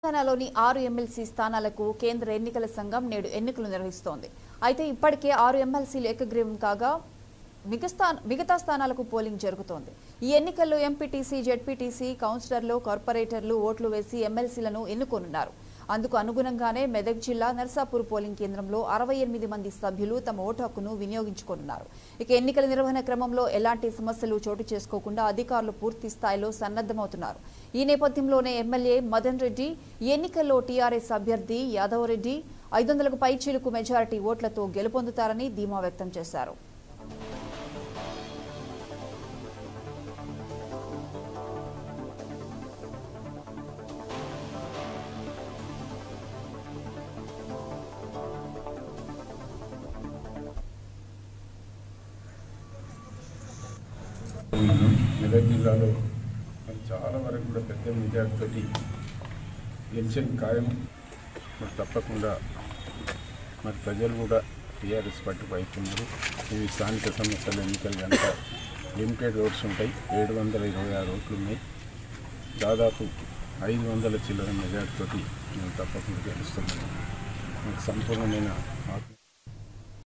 తెలంగాణలోని ఆరు ఎమ్మెల్సీ స్థానాలకు కేంద్ర ఎన్నికల సంఘం నేడు ఎన్నికలు నిర్వహిస్తోంది అయితే ఇప్పటికే ఆరు ఎమ్మెల్సీలు ఏకగ్రీవం కాగా మిగతా మిగతా స్థానాలకు పోలింగ్ జరుగుతోంది ఈ ఎన్నికల్లో ఎంపీటీసీ జెడ్పీటీసీ కౌన్సిలర్లు కార్పొరేటర్లు ఓట్లు వేసి ఎమ్మెల్సీలను ఎన్నుకోనున్నారు అందుకు అనుగుణంగానే మెదక్ జిల్లా నర్సాపూర్ పోలింగ్ కేంద్రంలో అరవై ఎనిమిది మంది సభ్యులు తమ ఓటు హక్కును వినియోగించుకోనున్నారు ఇక ఎన్నికల నిర్వహణ క్రమంలో ఎలాంటి సమస్యలు చోటు చేసుకోకుండా అధికారులు పూర్తి స్థాయిలో సన్నద్దమవుతున్నారు ఈ నేపథ్యంలోనే ఎమ్మెల్యే మదన్ రెడ్డి ఈ ఎన్నికల్లో టీఆర్ఎస్ అభ్యర్థి యాదవ్ రెడ్డి ఐదు వందలకు పైచీలకు మెజారిటీ ఓట్లతో గెలుపొందుతారని ధీమా వ్యక్తం చేశారు ఉన్నాను మెదక్ జిల్లాలో మరి చాలా వరకు కూడా పెద్ద మెజార్టీతోటి గెలిచిన ఖాయం మరి తప్పకుండా మరి ప్రజలు కూడా టీఆర్ఎస్ పట్టు పైతున్నారు ఇవి స్థానిక సమస్యల ఎన్నికలు కనుక లిమిటెడ్ ఓట్స్ ఉంటాయి ఏడు వందల ఇరవై ఆరు ఓట్లు ఉన్నాయి దాదాపు ఐదు వందల చిల్లర మెజార్టీతోటి మేము తప్పకుండా గెలుస్తున్నాము మాకు సంపూర్ణమైన ఆత్మ